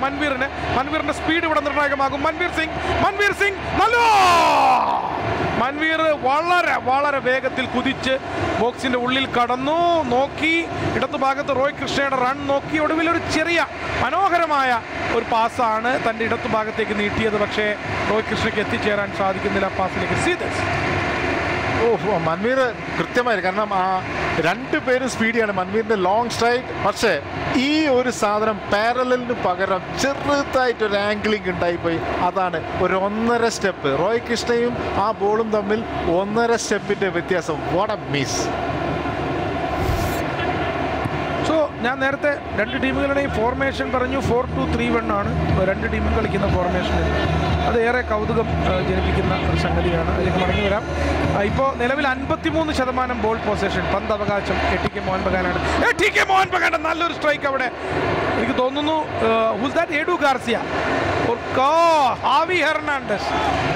മൻവീറിന് മൻവീറിന്റെ speed ഇവിടെ നിർണായകമാകും മൻവീർ സിംഗ് മൻവീർ സിംഗ് നല്ല മൻവീർ വളരെ വളരെ വേഗത്തിൽ കുതിച്ച് ബോക്സിന്റെ ഉള്ളിൽ കടന്നു നോക്കി ഇടതു ഭാഗത്ത് റോയ് കൃഷ്ണയുടെ റൺ നോക്കി ഒടുവിൽ ഒരു ചെറിയ മനോഹരമായ ഒരു പാസ്സാണ് തന്റെ ഇടതു ഭാഗത്തേക്ക് നീട്ടിയത് പക്ഷേ റോയ് കൃഷ്ണയ്ക്ക് എത്തിച്ചേരാൻ സാധിക്കുന്നില്ല ആ പാസിലേക്ക് സീതസ് ഓ മൻവീർ കൃത്യമായി കാരണം ആ രണ്ട് പേരും സ്പീഡിയാണ് മൻവീറിന്റെ ലോങ് സ്ട്രൈക്ക് പക്ഷേ ഈ ഒരു സാധനം പാരലിന് പകരം ചെറുതായിട്ട് ഒരു ആംഗിളിംഗ് ഉണ്ടായിപ്പോയി അതാണ് ഒരു ഒന്നര സ്റ്റെപ്പ് റോയ് കൃഷ്ണയും ആ ബോളും തമ്മിൽ ഒന്നര സ്റ്റെപ്പിന്റെ വ്യത്യാസം വാട്ട് എ മിസ് സോ ഞാൻ നേരത്തെ രണ്ട് ടീമുകളുടെയും ഫോർമേഷൻ പറഞ്ഞു ഫോർ ടു ത്രീ വൺ ആണ് രണ്ട് ടീമും കളിക്കുന്ന ഫോർമേഷൻ അത് ഏറെ കൗതുകം ആ, ജനിപ്പിക്കുന്ന ഒരു സംഗതിയാണ് അതിലേക്ക് മടങ്ങി വരാം ഇപ്പോൾ നിലവിൽ അൻപത്തിമൂന്ന് ശതമാനം ബോൾ പൊസഷൻ പന്ത് അവകാശം എ ടി കെ മോഹൻ ബഗാനാണ് എ ടി കെ മോഹൻ ബഗാന്റെ നല്ലൊരു സ്ട്രൈക്ക് അവിടെ എനിക്ക് തോന്നുന്നു who's that Edu Garcia Or God, Javi Hernandez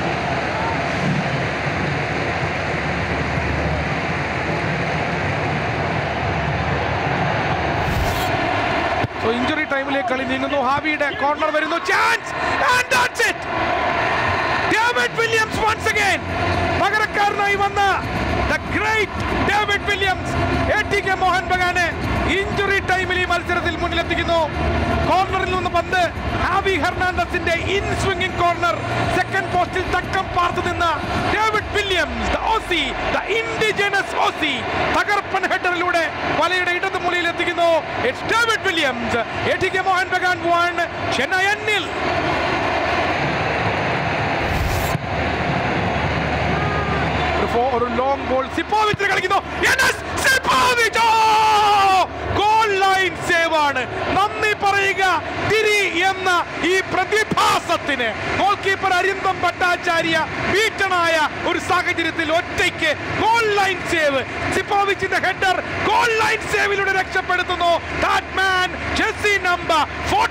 so injury ടൈമിലേക്ക് കളി നീങ്ങുന്നു ഹാവിയുടെ കോർണർ വരുന്നു chance and that's it David Williams once again പകരക്കാരനായി വന്ന the great David Williams A T K Mohun ബഗാനെ ഇഞ്ചുറി ടൈമിൽ ഈ മത്സരത്തിൽ മുന്നിലെത്തിക്കുന്നു കോർണറിൽ നിന്ന് പന്ത് ഹാവി ഹെർണാണ്ടസിന്റെ ഇൻ സ്വിംഗിംഗ് കോർണർ സെക്കൻഡ് പോസ്റ്റിൽ തക്കം പാർത്തു നിന്ന David Williams the Aussie the indigenous Aussie തകർപ്പൻ ഹെഡറിലൂടെ വലയുടെ ഇടത് മൂലയിൽ എത്തിക്കുന്നു it's David Williams A T K Mohun Bagan one Chennai എന്നിൽ ഒരു ഫോ- ഒരു ലോങ് ബോൾ സിപ്പോവിച്ച് കളിക്കുന്നു എനസ് സിപ്പോവിച്ച്! ഓ! ഗോൾ ലൈൻ സേവ് ആണ് നന്ദി പറയുക തിരി എന്ന ഈ പ്രതിഭാസത്തിന് ഗോൾ കീപ്പർ അരിന്തം ഭട്ടാചാര്യ വീട്ടണായ ഒരു സാഹചര്യത്തിൽ ഒറ്റയ്ക്ക് ഗോൾ ലൈൻ സേവ് സിപ്പോവിച്ചിന്റെ ഹെഡർ ഗോൾ ലൈൻ സേവിലൂടെ രക്ഷപ്പെടുത്തുന്നു ദാറ്റ് മാൻ ജെസ്സി നമ്പർ